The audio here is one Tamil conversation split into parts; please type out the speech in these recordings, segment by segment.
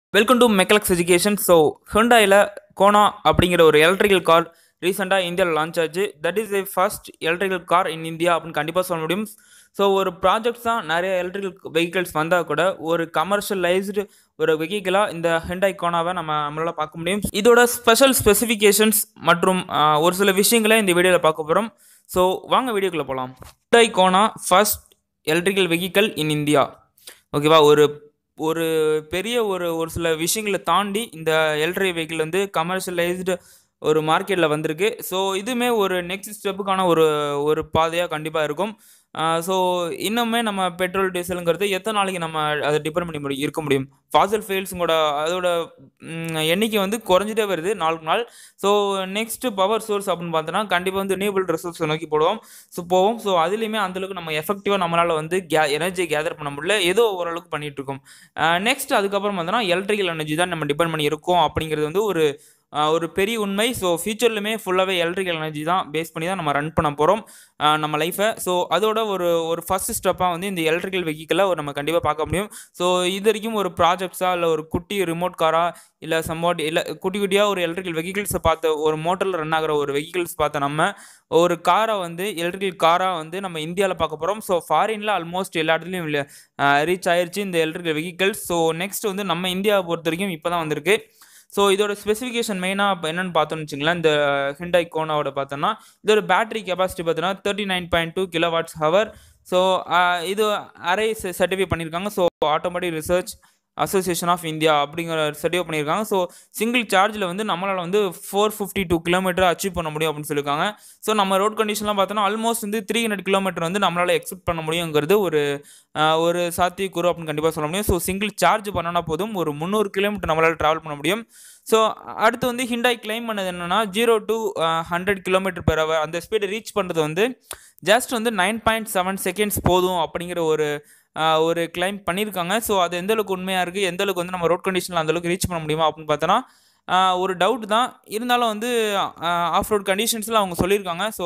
வெல்கம் டு மெக்கலக்ஸ் எஜுகேஷன் ஸோ ஹுண்டாயில் கோனா அப்படிங்கிற ஒரு எலக்ட்ரிக்கல் கார் ரீசெண்டாக இந்தியாவில் லான்ச் ஆச்சு that is a first electrical car in India அப்படின்னு கண்டிப்பாக சொல்ல முடியும் ஸோ ஒரு ப்ராஜெக்ட்ஸ் தான் நிறைய எலக்ட்ரிக்கல் வெஹிக்கிள்ஸ் வந்தால் கூட ஒரு கமர்ஷியலைஸ்டு ஒரு வெஹிக்கிளாக இந்த ஹெண்டாய் கோனாவை நம்ம நம்மளால் பார்க்க முடியும் இதோட ஸ்பெஷல் ஸ்பெசிஃபிகேஷன்ஸ் மற்றும் ஆஹ், ஒரு சில விஷயங்களை இந்த வீடியோவில் பார்க்க போகிறோம் ஸோ வாங்க வீடியோக்குள்ளே போகலாம் Hyundai Kona first electrical vehicle in India ஓகேவா ஒரு ஒரு பெரிய ஒரு ஒரு சில விஷயங்களை தாண்டி இந்த எலக்ட்ரிக் வெஹிக்கிள் வந்து கமர்ஷியலைஸ்டு ஒரு மார்க்கெட்டில் வந்திருக்கு ஸோ இதுவுமே ஒரு நெக்ஸ்ட் ஸ்டெப்புக்கான ஒரு ஒரு பாதையாக கண்டிப்பாக இருக்கும் ஸோ இன்னுமே நம்ம பெட்ரோல் டீசலுங்கிறது எத்தனை நாளைக்கு நம்ம அதை டிபெண்ட் பண்ணி முடியும் இருக்க முடியும் ஃபாசல் ஃபெயில்ஸுங்களோட அதோட ம், எண்ணிக்கை வந்து குறைஞ்சிட்டே வருது நாளுக்கு நாள் ஸோ நெக்ஸ்ட் பவர் சோர்ஸ் அப்படின்னு பார்த்தோன்னா கண்டிப்பாக வந்து நியூபிள் ரிசோர்ஸை நோக்கி போடுவோம் ஸோ போவோம் ஸோ அதுலேயுமே அந்தளவுக்கு நம்ம எஃபெக்டிவாக நம்மளால் வந்து கே எனர்ஜி கேதர் பண்ண முடியல ஏதோ ஓரளவுக்கு பண்ணிட்டு இருக்கோம் நெக்ஸ்ட் அதுக்கப்புறம் பார்த்தோன்னா எலக்ட்ரிக்கல் எனர்ஜி தான் நம்ம டிபெண்ட் பண்ணி இருக்கோம் அப்படிங்கிறது வந்து ஒரு ஆஹ் ஒரு பெரிய உண்மை ஸோ ஃபியூச்சர்லையுமே ஃபுல்லாகவே எலக்ட்ரிக்கல் எனர்ஜி தான் பேஸ் பண்ணி தான் நம்ம ரன் பண்ண போகிறோம் நம்ம லைஃப்பை ஸோ அதோட ஒரு ஒரு ஃபஸ்ட் ஸ்டெப்பாக வந்து இந்த எலக்ட்ரிக்கல் வெஹிக்கிளை ஒரு நம்ம கண்டிப்பாக பார்க்க முடியும் ஸோ இது வரைக்கும் ஒரு ப்ராஜெக்ட்ஸாக இல்லை ஒரு குட்டி ரிமோட் காரா இல்லை சம்வாட் இல்லை குட்டி குட்டியாக ஒரு எலக்ட்ரிக்கல் வெஹிக்கிள்ஸை பார்த்த ஒரு மோட்டரில் ரன் ஆகிற ஒரு வெஹிக்கிள்ஸ் பார்த்த நம்ம ஒரு காரை வந்து எலக்ட்ரிக்கல் காராக வந்து நம்ம இந்தியாவில் பார்க்க போகிறோம் ஸோ ஃபாரினில் ஆல்மோஸ்ட் எல்லா இடத்துலையும் ரீச் ஆயிருச்சு இந்த எலக்ட்ரிக்கல் வெஹிக்கிள்ஸ் ஸோ நெக்ஸ்ட் வந்து நம்ம இந்தியாவை பொறுத்த வரைக்கும் இப்போ தான் வந்திருக்கு ஸோ இதோட ஸ்பெசிஃபிகேஷன் மெயினாக இப்போ என்னென்னு பார்த்தோம்னு வச்சுங்களேன் இந்த ஹிண்டாய் கோனாவோட பார்த்தோன்னா இதோட பேட்டரி கெப்பாசிட்டி பார்த்தோன்னா thirty nine point two kilo watts hour so இது அரை சர்டிஃபை பண்ணியிருக்காங்க so automatic research association of India அப்படிங்கிற சர்டிஃபை பண்ணியிருக்காங்க ஸோ சிங்கிள் சார்ஜில் வந்து நம்மளால் வந்து four fifty two kilometre achieve பண்ண முடியும் அப்படின்னு சொல்லியிருக்காங்க ஸோ நம்ம ரோட் கண்டிஷன்லாம் பார்த்தோன்னா ஆல்மோஸ்ட் வந்து த்ரீ ஹண்ட்ரட் கிலோமீட்டர் வந்து நம்மளால் எக்ஸ்பெக்ட் பண்ண முடியுங்கிறது ஒரு ஆஹ், ஒரு சாத்தியக்கூறு அப்படின்னு கண்டிப்பாக சொல்ல முடியும் ஸோ சிங்கிள் சார்ஜ் பண்ணனா போதும் ஒரு முந்நூறு கிலோமீட்டர் நம்மளால் ட்ராவல் பண்ண முடியும் ஸோ அடுத்து வந்து ஹிண்டாய் கிளைம் பண்ணது என்னன்னா zero to hundred kilometre per hour அந்த ஸ்பீடை ரீச் பண்ணுறது வந்து ஜஸ்ட் வந்து நைன் பாயிண்ட் செவன் செகண்ட்ஸ் போதும் அப்படிங்கிற ஒரு ஆஹ், ஒரு கிளைம் பண்ணியிருக்காங்க ஸோ அது எந்த அளவுக்கு உண்மையாக இருக்குது எந்த அளவுக்கு வந்து நம்ம ரோட் கண்டிஷனில் அந்த அளவுக்கு ரீச் பண்ண முடியுமா அப்படின்னு பார்த்தோன்னா ஆஹ், ஒரு டவுட் தான் இருந்தாலும் வந்து ஆஃப் ரோட் கண்டிஷன்ஸில் அவங்க சொல்லியிருக்காங்க ஸோ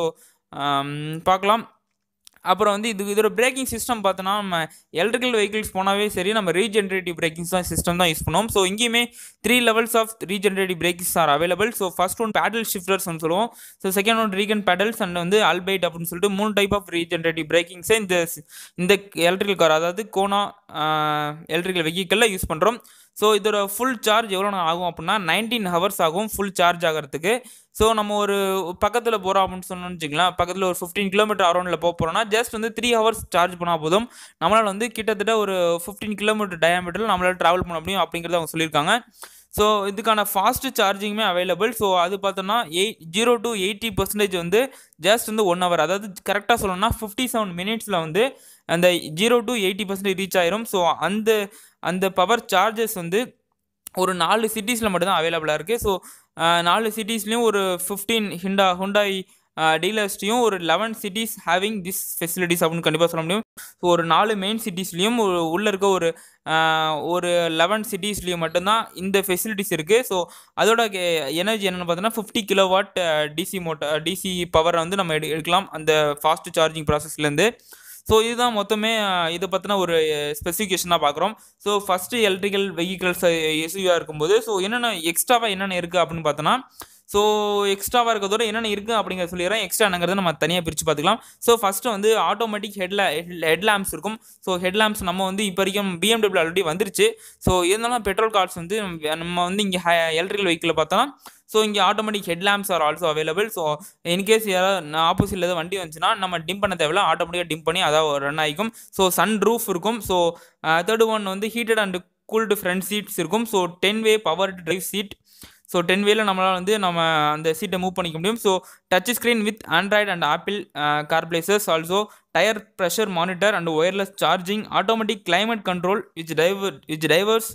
பார்க்கலாம் அப்புறம் வந்து இது இதோட பிரேக்கிங் சிஸ்டம் பார்த்தோன்னா நம்ம எலக்ட்ரிக்கல் வெஹிக்கிள்ஸ் போனாவே சரி நம்ம ரீஜென்ரேட்டிவ் பிரேக்கிங்ஸ் தான் சிஸ்டம் தான் யூஸ் பண்ணுவோம் ஸோ இங்கேயுமே three levels of regenerative brakings are available so first one paddle shifters சொல்லுவோம் so second one regen paddles and வந்து அல்பைட் அப்படின்னு சொல்லிட்டு மூணு டைப் ஆஃப் ரீஜென்ரேட்டிவ் பிரேக்கிங்ஸை இந்த இந்த எலக்ட்ரிக்கல் கார் அதாவது கோனா எலக்ட்ரிக்கல் வெஹிக்கிளில் யூஸ் பண்ணுறோம் ஸோ இதோட ஃபுல் சார்ஜ் எவ்வளோ நேரம் ஆகும் அப்படின்னா நைன்டீன் ஹவர்ஸ் ஆகும் ஃபுல் சார்ஜ் ஆகிறதுக்கு ஸோ நம்ம ஒரு பக்கத்தில் போகிறோம் அப்படின்னு சொன்னோம்னு வச்சுக்கலாம் பக்கத்தில் ஒரு ஃபிஃப்டீன் கிலோமீட்டர் அரௌண்டில் போக போகிறோம்னா ஜஸ்ட் வந்து த்ரீ ஹவர்ஸ் சார்ஜ் பண்ணால் போதும் நம்மளால் வந்து கிட்டத்தட்ட ஒரு ஃபிஃப்டீன் கிலோமீட்டர் டயாமீட்டரில் நம்மளால் ட்ராவல் பண்ண முடியும் அப்படிங்கிறத அவங்க சொல்லியிருக்காங்க ஸோ இதுக்கான ஃபாஸ்ட் சார்ஜிங்குமே அவைலபிள் ஸோ அது பார்த்தோன்னா eight zero to eighty percentage வந்து ஜஸ்ட் வந்து ஒன் ஹவர் அதாவது கரெக்டாக சொல்லணும்னா ஃபிஃப்டி செவன் மினிட்ஸில் வந்து அந்த zero to eighty percentage reach ஆயிரும் ஸோ அந்த அந்த பவர் சார்ஜஸ் வந்து ஒரு நாலு சிட்டிஸில் மட்டும்தான் அவைலபிளாக இருக்குது ஸோ நாலு சிட்டிஸ்லேயும் ஒரு ஃபிஃப்டீன் ஹிண்டா ஹுண்டாய் டீலர்ஸ்டையும் ஒரு eleven cities having this facilities அப்படின்னு கண்டிப்பாக சொல்ல முடியும் ஸோ ஒரு நாலு மெயின் சிட்டிஸ்லேயும் ஒரு உள்ளே இருக்க ஒரு ஆஹ், ஒரு லெவன் சிட்டிஸ்லேயும் மட்டும்தான் இந்த ஃபெசிலிட்டிஸ் இருக்குது ஸோ அதோட எனர்ஜி என்னென்னு பார்த்தோன்னா fifty kilo watt DC motor DC பவரை வந்து நம்ம எடு எடுக்கலாம் அந்த ஃபாஸ்ட் சார்ஜிங் ப்ராசஸ்லேருந்து ஸோ இதுதான் மொத்தமே அஹ், இதை பற்றின ஒரு ஸ்பெசிஃபிகேஷனாக பார்க்குறோம் so first electrical vehicles SUV இருக்கும்போது ஸோ என்னென்ன எக்ஸ்ட்ராவாக என்னென்ன இருக்குது அப்படின்னு பார்த்தோன்னா ஸோ எக்ஸ்ட்ராவாக இருக்கிறதோட என்னென்ன இருக்குது அப்படிங்கிற சொல்லிடுறேன் எக்ஸ்ட்ரா என்னங்கிறத நம்ம தனியாக பிரித்து பார்த்துக்கலாம் ஸோ ஃபஸ்ட்டு வந்து ஆட்டோமேட்டிக் ஹெட்ல ஹெட் லேம்ப்ஸ் இருக்கும் ஸோ ஹெட் லேம்ப்ஸ் நம்ம வந்து இப்போ வரைக்கும் பிஎம்டபிள்யூ ஆல்ரெடி வந்துருச்சு ஸோ இருந்தாலும் பெட்ரோல் கார்ஸ் வந்து நம்ம நம்ம வந்து இங்கே எலக்ட்ரிக்கல் வெஹிக்கிளில் பார்த்தோன்னா ஸோ இங்கே automatic head lamps are also available so in case யாராவது ஆப்போசிட்டில் ஏதாவது வண்டி வந்துச்சுன்னா நம்ம டிம் பண்ண தேவையில்ல ஆட்டோமேட்டிக்காக டிம் பண்ணி அதாவது ரன் ஆகிக்கும் ஸோ சன் ரூஃப் இருக்கும் ஸோ தேர்ட் ஒன் வந்து heated and cooled front seats இருக்கும் so ten way power drive seat so ten வேல நம்மளால் வந்து நம்ம அந்த சீட்டை மூவ் பண்ணிக்க முடியும் so touch screen with Android and Apple car plays also tyre pressure monitor and wireless charging automatic climate control which driver which drivers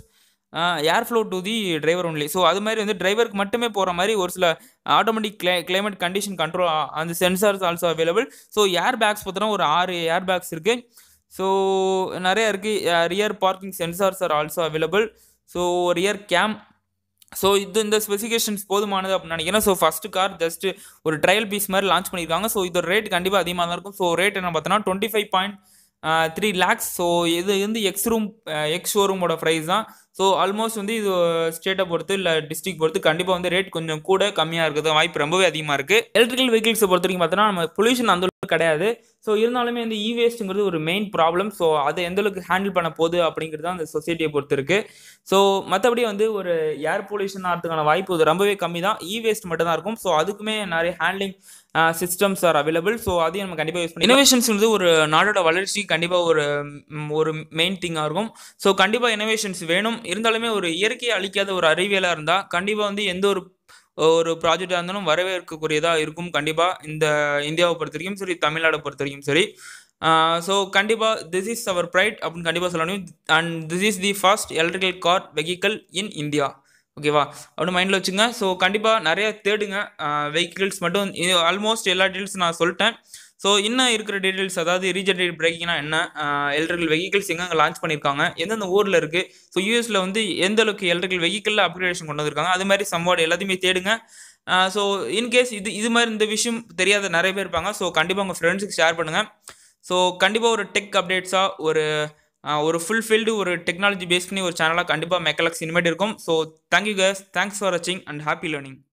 air flow to the driver only so அது மாதிரி வந்து டிரைவருக்கு மட்டுமே போகிற மாதிரி ஒரு சில ஆட்டோமேட்டிக் கிளை கிளைமேட் கண்டிஷன் கண்ட்ரோல் அந்த sensors also available so air bags பார்த்தோன்னா ஒரு ஆறு ஏர் பேக்ஸ் இருக்குது ஸோ நிறைய இருக்குது rear parking sensors are also available so rear cam so இது இந்த ஸ்பெசிஃபிகேஷன்ஸ் போதுமானது அப்படின்னு நினைக்கிறேன் ஸோ ஃபஸ்ட்டு கார் ஜஸ்ட் ஒரு ட்ரையல் பீஸ் மாதிரி லான்ச் பண்ணியிருக்காங்க ஸோ இதோட ரேட் கண்டிப்பாக அதிகமாக தான் இருக்கும் ஸோ ரேட் என்ன பார்த்தோன்னா twenty five point three lakhs so இது வந்து எக்ஸ் ரூம் எக்ஸ் ஷோரூமோட ப்ரைஸ் தான் ஸோ ஆல்மோஸ்ட் வந்து இது ஸ்டேட்டை பொறுத்து இல்லை டிஸ்ட்ரிக் பொறுத்து கண்டிப்பாக வந்து ரேட் கொஞ்சம் கூட கம்மியாக இருக்கிறது வாய்ப்பு ரொம்பவே அதிகமாக இருக்குது எலக்ட்ரிக்கல் வெஹிக்கிள்ஸை பொறுத்த வரைக்கும் பார்த்தோன்னா நம்ம பொல்யூஷன் அந்த அளவுக்கு கிடையாது ஸோ இருந்தாலுமே இந்த இ வேஸ்ட்டுங்கிறது ஒரு மெயின் ப்ராப்ளம் ஸோ அதை எந்த அளவுக்கு ஹேண்டில் பண்ண போகுது அப்படிங்கிறது தான் அந்த சொசைட்டியை பொறுத்து இருக்குது ஸோ மற்றபடி வந்து ஒரு ஏர் பொல்யூஷன் ஆகிறதுக்கான வாய்ப்பு இது ரொம்பவே கம்மி தான் இ வேஸ்ட் மட்டும் தான் இருக்கும் ஸோ அதுக்குமே நிறைய handling systems are available so அதையும் நம்ம கண்டிப்பாக யூஸ் பண்ணி இனோவேஷன்ஸ் வந்து ஒரு நாடோட வளர்ச்சி கண்டிப்பாக ஒரு ம், ஒரு மெயின் திங்காக இருக்கும் ஸோ கண்டிப்பாக இனோவேஷன்ஸ் வேணும் இருந்தாலுமே ஒரு இயற்கையை அழிக்காத ஒரு அறிவியலாக இருந்தால் கண்டிப்பாக வந்து எந்த ஒரு ஒரு ப்ராஜெக்டாக இருந்தாலும் வரவேற்கக்கூடியதாக இருக்கும் கண்டிப்பாக இந்த இந்தியாவை பொறுத்த வரைக்கும் சரி தமிழ்நாடை பொறுத்த வரைக்கும் சரி ஸோ கண்டிப்பாக திஸ் இஸ் அவர் ப்ரைட் அப்படின்னு கண்டிப்பாக சொல்லணும் and this is the first electrical car vehicle in India ஓகேவா அப்படி மைண்டில் வச்சுங்க ஸோ கண்டிப்பாக நிறைய தேடுங்க வெஹிக்கிள்ஸ் மட்டும் ஆல்மோஸ்ட் எல்லா டீட்டெயில்ஸ் நான் சொல்லிட்டேன் ஸோ இன்னும் இருக்கிற டீட்டெயில்ஸ் அதாவது ரீஜெனரேட் பிரேக்கிங்னா என்ன எலக்ட்ரிக்கல் வெஹிக்கிள்ஸ் எங்கே லான்ச் பண்ணியிருக்காங்க எந்தெந்த ஊரில் இருக்குது ஸோ யூஎஸில் வந்து எந்த அளவுக்கு எலக்ட்ரிக்கல் வெஹிக்கிளில் அப்கிரேடேஷன் கொண்டு வந்திருக்காங்க அது மாதிரி சம்வாட் எல்லாத்தையுமே தேடுங்க ஸோ இன்கேஸ் இது இது மாதிரி இந்த விஷயம் தெரியாத நிறைய பேர் இருப்பாங்க ஸோ கண்டிப்பாக உங்கள் ஃப்ரெண்ட்ஸுக்கு ஷேர் பண்ணுங்கள் ஸோ கண்டிப்பாக ஒரு டெக் அப்டேட்ஸாக ஒரு ஆஹ், ஒரு ஃபுல்ஃபில்டு ஒரு டெக்னாலஜி பேஸ் பண்ணி ஒரு சேனலாக கண்டிப்பாக மெக்கலக்ஸ் இனிமேட் இருக்கும் ஸோ தேங்க்யூ கேஸ் தேங்க்ஸ் ஃபார் வாட்சிங் அண்ட் ஹாப்பி லேர்னிங்